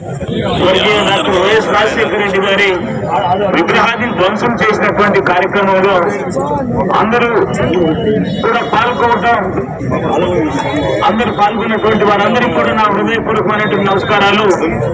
స్వర్గీయ doctor YS Rajasekhara Reddy గారి విగ్రహాన్ని ధ్వంసం చేసినటువంటి కార్యక్రమంలో అందరూ కూడా పాల్గొనడం అందరూ పాల్గొన్నటువంటి వారందరికీ కూడా నా హృదయపూర్వకమైనటువంటి నమస్కారాలు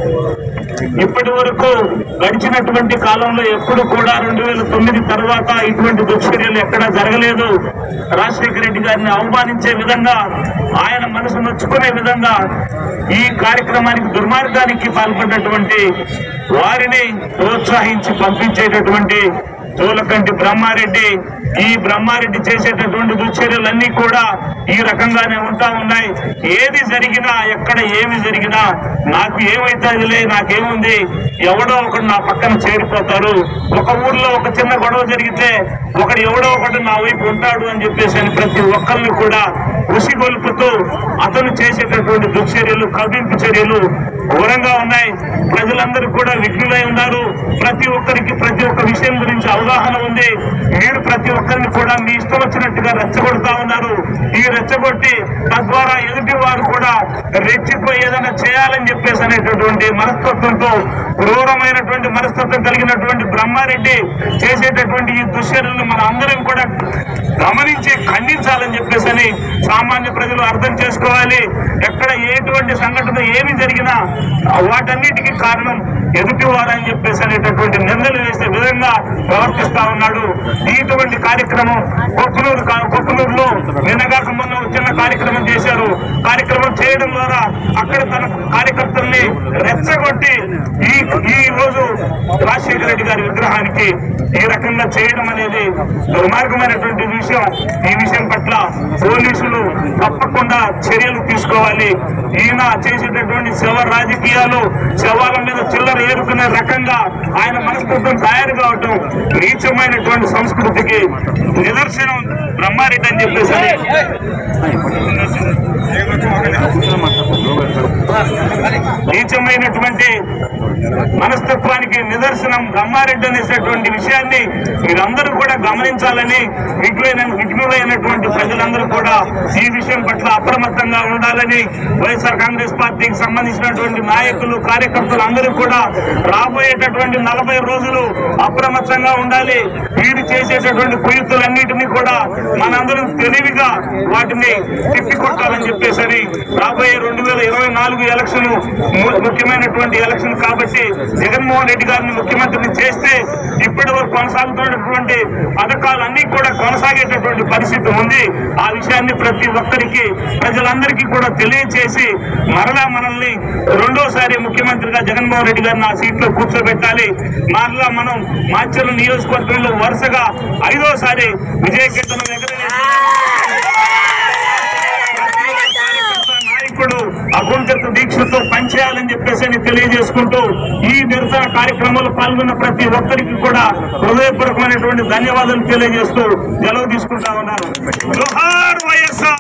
ఇప్పటి వరకు గడిచినటువంటి కాలంలో ఎప్పుడు కూడా రెండు వేల తొమ్మిది తర్వాత ఇటువంటి దుశ్చర్యలు ఎక్కడా జరగలేదు రాజశేఖర రెడ్డి గారిని అవమానించే విధంగా ఆయన మనసు నొచ్చుకునే విధంగా ఈ కార్యక్రమానికి దుర్మార్గానికి పాల్పడినటువంటి వారిని ప్రోత్సహించి పంపించేటటువంటి తోలకంటి బ్రహ్మారెడ్డి ఈ బ్రహ్మారెడ్డి చేసేటటువంటి దుశ్చర్యలన్నీ కూడా ఈ రకంగానే ఉంటా ఉన్నాయి ఏది జరిగినా ఎక్కడ ఏమి జరిగినా నాకు ఏమైతుందిలే నాకేముంది ఎవడో ఒకడు నా పక్కన చేరిపోతారు ఒక ఊర్లో ఒక చిన్న గొడవ జరిగితే ఒకడు ఎవడో ఒకడు నా వైపు ఉంటాడు అని చెప్పేసి అని ప్రతి ఒక్కరిని కూడా ఉసిగొల్పుతూ అతను చేసేటటువంటి దుశ్చర్యలు కవింపు చర్యలు ఘోరంగా ఉన్నాయి ప్రజలందరూ కూడా విఘ్నులై ఉన్నారు ప్రతి ఒక్కరికి ప్రతి ఒక్క విషయం గురించి అవగాహన ఉంది మీరు ప్రతి ఒక్కరిని కూడా మీ ఇష్టం వచ్చినట్టుగా రెచ్చగొడతా ఉన్నారు ఈ రెచ్చగొట్టి తద్వారా ఎదుటి వారు కూడా రెచ్చిపోయి ఏదైనా చేయాలని చెప్పేసి అనేటటువంటి మనస్తత్వంతో క్రూరమైనటువంటి మనస్తత్వం కలిగినటువంటి బ్రహ్మారెడ్డి చేసేటటువంటి ఈ దుశ్చర్యలను మన అందరం కూడా గమనించి ఖండించాలని చెప్పేసి అని సామాన్య ప్రజలు అర్థం చేసుకోవాలి ఎక్కడ ఎటువంటి సంఘటన ఏమి జరిగినా వాటన్నిటికీ కారణం ఎదుటివారు అని చెప్పేసి అనేటటువంటి నిందలు వేసే విధంగా ప్రవర్తిస్తా ఉన్నాడు ఇటువంటి కార్యక్రమం కొప్పునూరు కా- కొప్పునూరులో నిన్నగాక మొన్న ఒక చిన్న కార్యక్రమం చేశారు కార్యక్రమం చేయడం ద్వారా అక్కడ తన కార్యకర్తల్ని రెచ్చగొట్టి ఈ ఈ రోజు రాజశేఖర రెడ్డి గారి విగ్రహానికి ఈ రకంగా చేయడం అనేది దుర్మార్గమైనటువంటి విషయం ఈ విషయం పట్ల పోలీసులు తప్పకుండా చర్యలు తీసుకోవాలి ఈయన చేసేటటువంటి శవ రాజకీయాలు శవాల మీద చిల్లర ఏరుకునే రకంగా ఆయన మనస్తత్వం తయారు కావటం నీచమైనటువంటి సంస్కృతికి నిదర్శనం బ్రహ్మారెడ్డి అని చెప్పేసి నీచమైనటువంటి మనస్తత్వానికి నిదర్శనం బ్రహ్మారెడ్డి అనేటటువంటి విషయాన్ని మీరందరూ కూడా గమనించాలని విఘ్నులైన విఘ్నులైనటువంటి ప్రజలందరూ కూడా ఈ విషయం పట్ల అప్రమత్తంగా ఉండాలని వైఎస్ఆర్ కాంగ్రెస్ పార్టీకి సంబంధించినటువంటి నాయకులు కార్యకర్తలు అందరూ కూడా రాబోయేటటువంటి నలభై రోజులు అప్రమత్తంగా ఉండాలి వీరు చేసేటటువంటి కుయుక్తులన్నిటినీ కూడా మనందరం తెలివిగా వాటిని తిప్పికొట్టాలని చెప్పేసి అని రాబోయే రెండు వేల ఇరవై నాలుగు ఎలక్షన్ ముఖ్యమైనటువంటి ఎలక్షన్ కాబట్టి జగన్మోహన్ రెడ్డి గారిని ముఖ్యమంత్రిని చేస్తే ఇప్పటి వరకు కొనసాగుతున్నటువంటి పథకాలన్నీ కూడా కొనసాగేటటువంటి పరిస్థితి ఉంది ఆ విషయాన్ని ప్రతి ఒక్కరికి ప్రజలందరికీ కూడా తెలియచేసి మరలా మనల్ని రెండోసారి ముఖ్యమంత్రిగా జగన్మోహన్ రెడ్డి గారిని ఆ సీట్లో కూర్చోబెట్టాలి మరలా మనం మాచర్ల నియోజకవర్గంలో వరుసగా ఐదోసారి విజయకేతనం ఎగరవేసి నాయకుడు అకుంఠిత దీక్షతో పనిచేయాలని చెప్పేసి అని తెలియజేసుకుంటూ ఈ నిరసన కార్యక్రమంలో పాల్గొన్న ప్రతి ఒక్కరికి కూడా హృదయపూర్వకమైనటువంటి ధన్యవాదాలు తెలియజేస్తూ సెలవు తీసుకుంటా ఉన్నాను జోహార్ వైఎస్ఆర్